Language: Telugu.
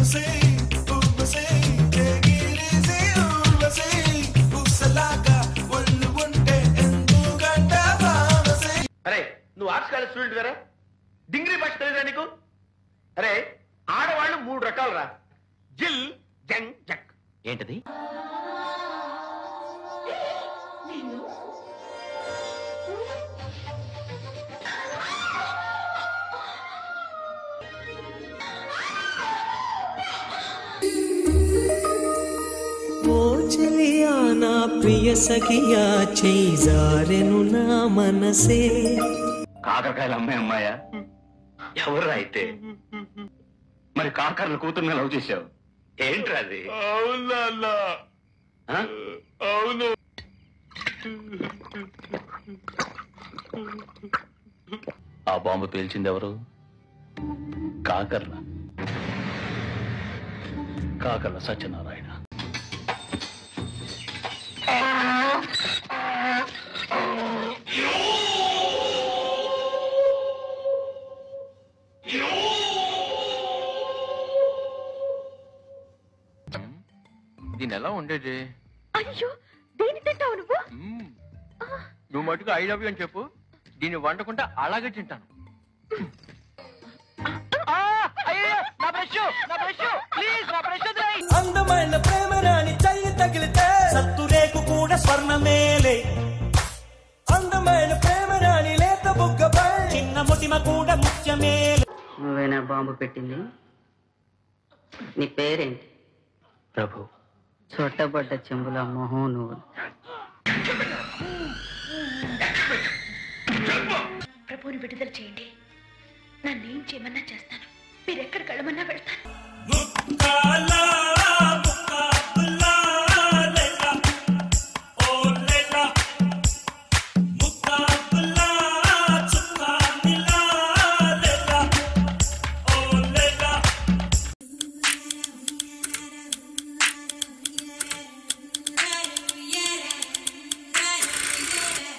ఊర్వశి ఊర్వశి ఎగిరిసి ఊర్వశి ఊసలాగా ఒళ్ళు ఉంటే ఎందుకంట భావసి అరే నువ్వు ఆర్ట్స్ కాలేజ్ స్టూడెంట్ వేరా డింగ్రీ భాష తెలియదా నీకు అరే ఆడవాళ్ళు మూడు రకాలు రా జిల్ జంగ్ జక్ ఏంటిది ఓ చెలియా నా ప్రియ సఖియా చేయి జారెను నా మనసే కాకరకాయలు అమ్మాయి అమ్మాయా ఎవరు అయితే మరి కాకరలు కూతురుని లవ్ చేశావు ఏంట్రా అది అవునా ఆ? అవును ఆ బాంబు పేల్చింది ఎవరు కాకర్ల కాకర్ల సత్యనారాయణ దీని ఎలా ఉండేది అయ్యో దేని తింటావు నువ్వు మ్మ్. నువ్వు మటుకు ఐ లవ్ యూ అని చెప్పు దీన్ని వండకుండా అలాగే తింటాను ఆ, అయ్యయ్యో, నా బ్రష్ నా బ్రష్ ప్లీజ్ నా బ్రష్ వదిలేయ్. అందమైన ప్రేమ రాణి చల్లి తగిలితే సత్తురేకు కూడా స్వర్ణమేలే అందమైన ప్రేమ రాణి లేత బుగ్గపై చిన్న ముటిమ కూడా ముత్యమేలే నువ్వేనా బాంబు పెట్టింది నీ పేరేంటి ప్రభు చొట్టబడ్డ చెంబుల మొహం నువ్వు